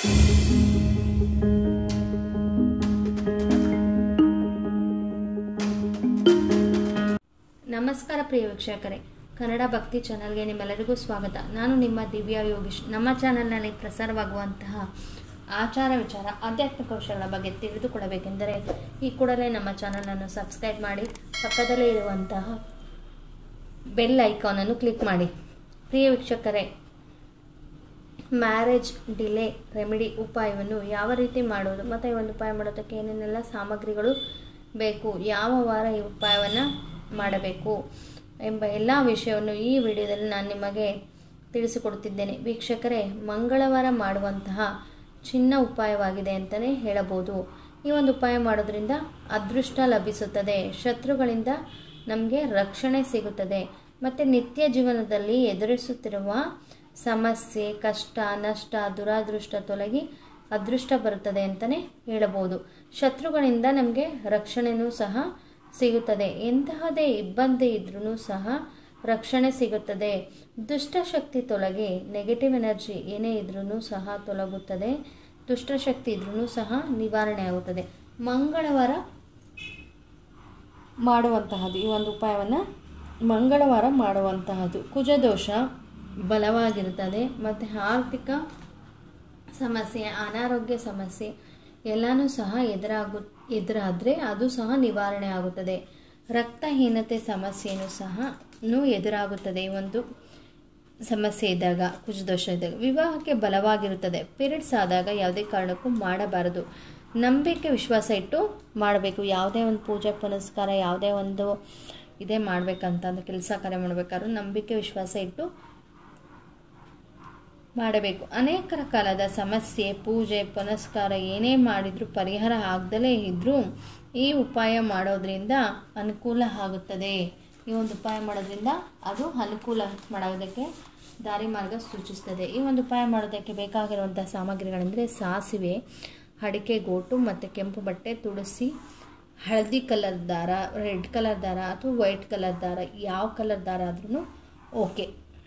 ನಮಸ್ಕಾರ ಪ್ರಿಯ ವೀಕ್ಷಕರೇ ಕನ್ನಡ ಭಕ್ತಿ ಚಾನಲ್ಗೆ ನಿಮ್ಮೆಲ್ಲರಿಗೂ ಸ್ವಾಗತ ನಾನು ನಿಮ್ಮ ದಿವ್ಯಾ ಯೋಗೀಶ್ ನಮ್ಮ ಚಾನಲ್ನಲ್ಲಿ ಪ್ರಸಾರವಾಗುವಂತಹ ಆಚಾರ ವಿಚಾರ ಆಧ್ಯಾತ್ಮಿಕ ವಿಷಯಗಳ ಬಗ್ಗೆ ತಿಳಿದುಕೊಳ್ಳಬೇಕೆಂದರೆ ಈ ಕೂಡಲೇ ನಮ್ಮ ಚಾನಲನ್ನು ಸಬ್ಸ್ಕ್ರೈಬ್ ಮಾಡಿ ಪಕ್ಕದಲ್ಲೇ ಇರುವಂತಹ ಬೆಲ್ ಐಕಾನನ್ನು ಕ್ಲಿಕ್ ಮಾಡಿ ಪ್ರಿಯ ವೀಕ್ಷಕರೇ ಮ್ಯಾರೇಜ್ ಡಿಲೇ ರೆಮಿಡಿ ಉಪಾಯವನ್ನು ಯಾವ ರೀತಿ ಮಾಡೋದು ಮತ್ತು ಈ ಒಂದು ಉಪಾಯ ಮಾಡೋದಕ್ಕೆ ಏನೇನೆಲ್ಲ ಸಾಮಗ್ರಿಗಳು ಬೇಕು ಯಾವ ವಾರ ಈ ಉಪಾಯವನ್ನು ಮಾಡಬೇಕು ಎಂಬ ಎಲ್ಲ ವಿಷಯವನ್ನು ಈ ವಿಡಿಯೋದಲ್ಲಿ ನಾನು ನಿಮಗೆ ತಿಳಿಸಿಕೊಡುತ್ತಿದ್ದೇನೆ ವೀಕ್ಷಕರೇ ಮಂಗಳವಾರ ಮಾಡುವಂತಹ ಚಿನ್ನ ಉಪಾಯವಾಗಿದೆ ಅಂತಲೇ ಹೇಳಬಹುದು ಈ ಒಂದು ಉಪಾಯ ಮಾಡೋದ್ರಿಂದ ಅದೃಷ್ಟ ಲಭಿಸುತ್ತದೆ ಶತ್ರುಗಳಿಂದ ನಮಗೆ ರಕ್ಷಣೆ ಸಿಗುತ್ತದೆ ಮತ್ತು ನಿತ್ಯ ಜೀವನದಲ್ಲಿ ಎದುರಿಸುತ್ತಿರುವ ಸಮಸ್ಯೆ ಕಷ್ಟ ನಷ್ಟ ದುರಾದೃಷ್ಟ ತೊಲಗಿ ಅದೃಷ್ಟ ಬರುತ್ತದೆ ಅಂತಲೇ ಹೇಳಬಹುದು ಶತ್ರುಗಳಿಂದ ನಮಗೆ ರಕ್ಷಣೆಯೂ ಸಹ ಸಿಗುತ್ತದೆ ಎಂತಹದೇ ಇಬ್ಬಂದಿ ಇದ್ರೂ ಸಹ ರಕ್ಷಣೆ ಸಿಗುತ್ತದೆ ದುಷ್ಟಶಕ್ತಿ ತೊಲಗಿ ನೆಗೆಟಿವ್ ಎನರ್ಜಿ ಏನೇ ಇದ್ರೂ ಸಹ ತೊಲಗುತ್ತದೆ ದುಷ್ಟಶಕ್ತಿ ಇದ್ರೂ ಸಹ ನಿವಾರಣೆ ಆಗುತ್ತದೆ ಮಂಗಳವಾರ ಮಾಡುವಂತಹದ್ದು ಈ ಒಂದು ಉಪಾಯವನ್ನು ಮಂಗಳವಾರ ಮಾಡುವಂತಹದ್ದು ಕುಜದೋಷ ಬಲವಾಗಿರುತ್ತದೆ ಮತ್ತು ಆರ್ಥಿಕ ಸಮಸ್ಯೆ ಅನಾರೋಗ್ಯ ಸಮಸ್ಯೆ ಎಲ್ಲನೂ ಸಹ ಎದುರಾಗು ಎದುರಾದರೆ ಅದು ಸಹ ನಿವಾರಣೆ ಆಗುತ್ತದೆ ರಕ್ತಹೀನತೆ ಸಮಸ್ಯೆಯೂ ಸಹ ಎದುರಾಗುತ್ತದೆ ಈ ಒಂದು ಸಮಸ್ಯೆ ಇದ್ದಾಗ ಕುಜದೋಷ ಇದ್ದಾಗ ವಿವಾಹಕ್ಕೆ ಬಲವಾಗಿರುತ್ತದೆ ಪೀರಿಯಡ್ಸ್ ಆದಾಗ ಯಾವುದೇ ಕಾರಣಕ್ಕೂ ಮಾಡಬಾರದು ನಂಬಿಕೆ ವಿಶ್ವಾಸ ಇಟ್ಟು ಮಾಡಬೇಕು ಯಾವುದೇ ಒಂದು ಪೂಜೆ ಪುನಸ್ಕಾರ ಯಾವುದೇ ಒಂದು ಇದೇ ಮಾಡಬೇಕಂತಂದ್ರೆ ಕೆಲಸ ಕಾರ್ಯ ಮಾಡಬೇಕಾದ್ರೂ ನಂಬಿಕೆ ವಿಶ್ವಾಸ ಇಟ್ಟು ಮಾಡಬೇಕು ಅನೇಕರ ಕಾಲದ ಸಮಸ್ಯೆ ಪೂಜೆ ಪುನಸ್ಕಾರ ಏನೇ ಮಾಡಿದರೂ ಪರಿಹಾರ ಆಗದಲೇ ಇದ್ದರೂ ಈ ಉಪಾಯ ಮಾಡೋದ್ರಿಂದ ಅನುಕೂಲ ಆಗುತ್ತದೆ ಈ ಒಂದು ಉಪಾಯ ಮಾಡೋದ್ರಿಂದ ಅದು ಅನುಕೂಲ ಮಾಡೋದಕ್ಕೆ ದಾರಿ ಮಾರ್ಗ ಸೂಚಿಸ್ತದೆ ಈ ಒಂದು ಉಪಾಯ ಮಾಡೋದಕ್ಕೆ ಬೇಕಾಗಿರುವಂಥ ಸಾಮಗ್ರಿಗಳೆಂದರೆ ಸಾಸಿವೆ ಅಡಿಕೆ ಗೋಟು ಮತ್ತು ಕೆಂಪು ಬಟ್ಟೆ ತುಳಸಿ ಹಳದಿ ಕಲರ್ ದಾರ ರೆಡ್ ಕಲರ್ ದಾರ ಅಥವಾ ವೈಟ್ ಕಲರ್ ದಾರ ಯಾವ ಕಲರ್ ದಾರ ಆದ್ರೂ ಓಕೆ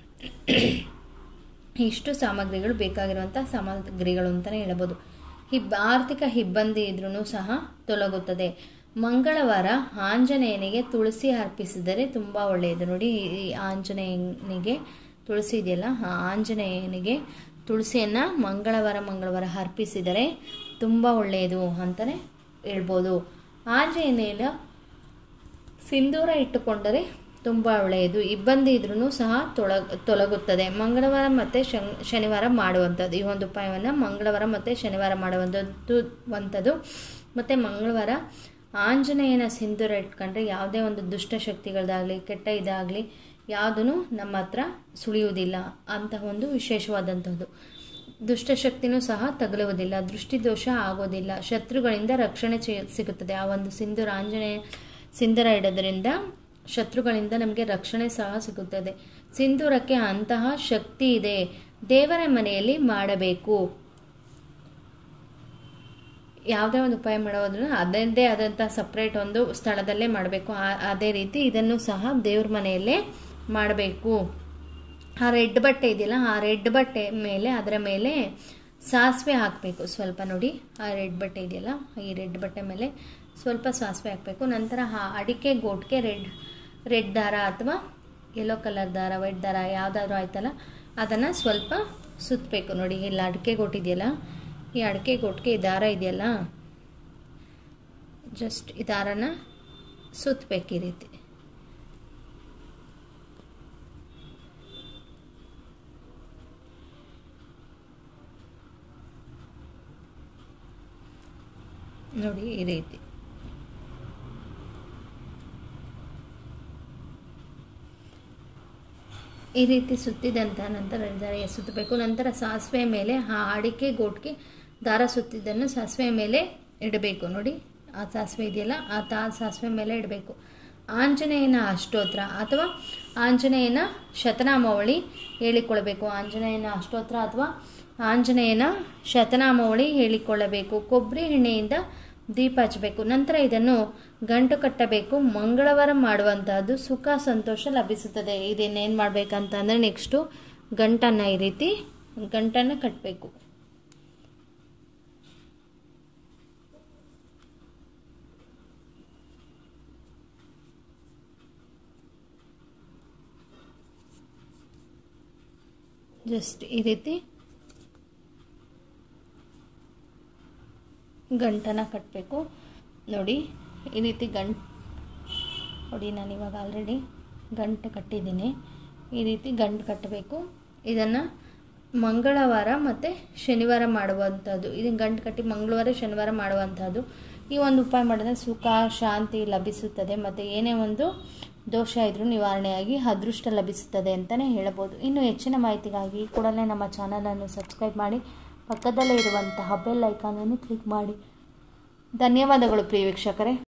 ಇಷ್ಟು ಸಾಮಗ್ರಿಗಳು ಬೇಕಾಗಿರುವಂಥ ಸಾಮಗ್ರಿಗಳು ಅಂತಲೇ ಹೇಳ್ಬೋದು ಹಿಬ್ ಆರ್ಥಿಕ ಇಬ್ಬಂದಿ ಇದ್ರೂ ಸಹ ತೊಲಗುತ್ತದೆ ಮಂಗಳವಾರ ಆಂಜನೇಯನಿಗೆ ತುಳಸಿ ಅರ್ಪಿಸಿದರೆ ತುಂಬ ಒಳ್ಳೆಯದು ನೋಡಿ ಈ ಆಂಜನೇಯನಿಗೆ ತುಳಸಿ ಇದೆಯಲ್ಲ ಆ ಆಂಜನೇಯನಿಗೆ ತುಳಸಿಯನ್ನು ಮಂಗಳವಾರ ಮಂಗಳವಾರ ಅರ್ಪಿಸಿದರೆ ತುಂಬ ಒಳ್ಳೆಯದು ಅಂತಲೇ ಹೇಳ್ಬೋದು ಆಂಜನೇಯನ ಸಿಂಧೂರ ಇಟ್ಟುಕೊಂಡರೆ ತುಂಬ ಒಳ್ಳೆಯದು ಇಬ್ಬಂದಿ ಇದ್ರೂ ಸಹ ತೊಳಗ ತೊಲಗುತ್ತದೆ ಮಂಗಳವಾರ ಮತ್ತು ಶನ್ ಶನಿವಾರ ಮಾಡುವಂಥದ್ದು ಈ ಒಂದು ಉಪಾಯವನ್ನು ಮಂಗಳವಾರ ಮತ್ತು ಶನಿವಾರ ಮಾಡುವಂಥದ್ದು ವಂಥದ್ದು ಮತ್ತು ಮಂಗಳವಾರ ಆಂಜನೇಯನ ಸಿಂಧೂರ ಇಟ್ಕೊಂಡ್ರೆ ಯಾವುದೇ ಒಂದು ದುಷ್ಟಶಕ್ತಿಗಳದಾಗಲಿ ಕೆಟ್ಟ ಇದಾಗಲಿ ಯಾವುದೂ ನಮ್ಮ ಹತ್ರ ಸುಳಿಯುವುದಿಲ್ಲ ಅಂತಹ ಒಂದು ವಿಶೇಷವಾದಂಥದ್ದು ದುಷ್ಟಶಕ್ತಿನೂ ಸಹ ತಗುಲುವುದಿಲ್ಲ ದೃಷ್ಟಿದೋಷ ಆಗೋದಿಲ್ಲ ಶತ್ರುಗಳಿಂದ ರಕ್ಷಣೆ ಸಿಗುತ್ತದೆ ಆ ಒಂದು ಸಿಂಧೂರ ಆಂಜನೇಯ ಸಿಂಧೂರ ಇಡೋದ್ರಿಂದ ಶತ್ರುಗಳಿಂದ ನಮಗೆ ರಕ್ಷಣೆ ಸಹ ಸಿಗುತ್ತದೆ ಸಿಂಧೂರಕ್ಕೆ ಅಂತಹ ಶಕ್ತಿ ಇದೆ ದೇವರ ಮನೆಯಲ್ಲಿ ಮಾಡಬೇಕು ಯಾವುದೇ ಒಂದು ಉಪಾಯ ಮಾಡೋದ್ರೂ ಅದರದ್ದೇ ಆದಂಥ ಸಪ್ರೇಟ್ ಒಂದು ಸ್ಥಳದಲ್ಲೇ ಮಾಡಬೇಕು ಅದೇ ರೀತಿ ಇದನ್ನು ಸಹ ದೇವ್ರ ಮನೆಯಲ್ಲೇ ಮಾಡಬೇಕು ಆ ರೆಡ್ ಬಟ್ಟೆ ಇದೆಯಲ್ಲ ಆ ರೆಡ್ ಬಟ್ಟೆ ಮೇಲೆ ಅದರ ಮೇಲೆ ಸಾಸಿವೆ ಹಾಕಬೇಕು ಸ್ವಲ್ಪ ನೋಡಿ ಆ ರೆಡ್ ಬಟ್ಟೆ ಇದೆಯಲ್ಲ ಈ ರೆಡ್ ಬಟ್ಟೆ ಮೇಲೆ ಸ್ವಲ್ಪ ಸಾಸಿವೆ ಹಾಕಬೇಕು ನಂತರ ಆ ಅಡಿಕೆ ಗೋಟ್ಗೆ ರೆಡ್ ರೆಡ್ ದಾರ ಅಥವಾ ಯೆಲ್ಲೋ ಕಲರ್ ದಾರ ವೈಟ್ ದಾರ ಯಾವುದಾದ್ರೂ ಆಯ್ತಲ್ಲ ಅದನ್ನು ಸ್ವಲ್ಪ ಸುತ್ತಬೇಕು ನೋಡಿ ಇಲ್ಲಿ ಅಡಿಕೆ ಗೋಟಿದೆಯಲ್ಲ ಈ ಅಡಿಕೆ ಗೋಟ್ಗೆ ಈ ದಾರ ಇದೆಯಲ್ಲ ಜಸ್ಟ್ ಈ ದಾರನ ಸುತ್ತಬೇಕು ಈ ರೀತಿ ನೋಡಿ ಈ ರೀತಿ ಈ ರೀತಿ ಸುತ್ತಿದಂಥ ನಂತರ ದಾರ ಸುತ್ತಬೇಕು ನಂತರ ಸಾಸಿವೆ ಮೇಲೆ ಆ ಅಡಿಕೆ ಗೋಟ್ಗೆ ದಾರ ಸುತ್ತಿದ್ದನ್ನು ಸಾಸಿವೆ ಮೇಲೆ ಇಡಬೇಕು ನೋಡಿ ಆ ಸಾಸಿವೆ ಇದೆಯಲ್ಲ ಆ ತಾ ಸಾಸಿವೆ ಮೇಲೆ ಇಡಬೇಕು ಆಂಜನೇಯನ ಅಷ್ಟೋತ್ರ ಅಥವಾ ಆಂಜನೇಯನ ಶತನಾಮಾವಳಿ ಹೇಳಿಕೊಳ್ಳಬೇಕು ಆಂಜನೇಯನ ಅಷ್ಟೋತ್ರ ಅಥವಾ ಆಂಜನೇಯನ ಶತನಾಮಾವಳಿ ಹೇಳಿಕೊಳ್ಳಬೇಕು ಕೊಬ್ಬರಿ ಎಣ್ಣೆಯಿಂದ ದೀಪ ಹಚ್ಚಬೇಕು ನಂತರ ಇದನ್ನು ಗಂಟು ಕಟ್ಟಬೇಕು ಮಂಗಳವಾರ ಮಾಡುವಂತಹದ್ದು ಸುಖ ಸಂತೋಷ ಲಭಿಸುತ್ತದೆ ಇದನ್ನೇನು ಮಾಡಬೇಕಂತಂದರೆ ನೆಕ್ಸ್ಟು ಗಂಟನ್ನು ಈ ರೀತಿ ಗಂಟನ್ನು ಕಟ್ಟಬೇಕು ಜಸ್ಟ್ ಈ ರೀತಿ ಗಂಟನ್ನು ಕಟ್ಟಬೇಕು ನೋಡಿ ಈ ರೀತಿ ಗಂಟು ನೋಡಿ ನಾನು ಇವಾಗ ಆಲ್ರೆಡಿ ಗಂಟು ಕಟ್ಟಿದ್ದೀನಿ ಈ ರೀತಿ ಗಂಟು ಕಟ್ಟಬೇಕು ಇದನ್ನು ಮಂಗಳವಾರ ಮತ್ತು ಶನಿವಾರ ಮಾಡುವಂಥದ್ದು ಇದನ್ನು ಗಂಟು ಕಟ್ಟಿ ಮಂಗಳವಾರ ಶನಿವಾರ ಮಾಡುವಂಥದ್ದು ಈ ಒಂದು ಉಪಾಯ ಮಾಡಿದ್ರೆ ಸುಖ ಶಾಂತಿ ಲಭಿಸುತ್ತದೆ ಮತ್ತು ಏನೇ ಒಂದು ದೋಷ ಇದ್ರೂ ನಿವಾರಣೆಯಾಗಿ ಅದೃಷ್ಟ ಲಭಿಸುತ್ತದೆ ಅಂತಲೇ ಹೇಳಬಹುದು ಇನ್ನು ಹೆಚ್ಚಿನ ಮಾಹಿತಿಗಾಗಿ ಕೂಡಲೇ ನಮ್ಮ ಚಾನಲನ್ನು ಸಬ್ಸ್ಕ್ರೈಬ್ ಮಾಡಿ ಪಕ್ಕದಲ್ಲೇ ಇರುವಂತಹ ಬೆಲ್ ಐಕಾನನ್ನು ಕ್ಲಿಕ್ ಮಾಡಿ ಧನ್ಯವಾದಗಳು ಪ್ರಿಯ ವೀಕ್ಷಕರೇ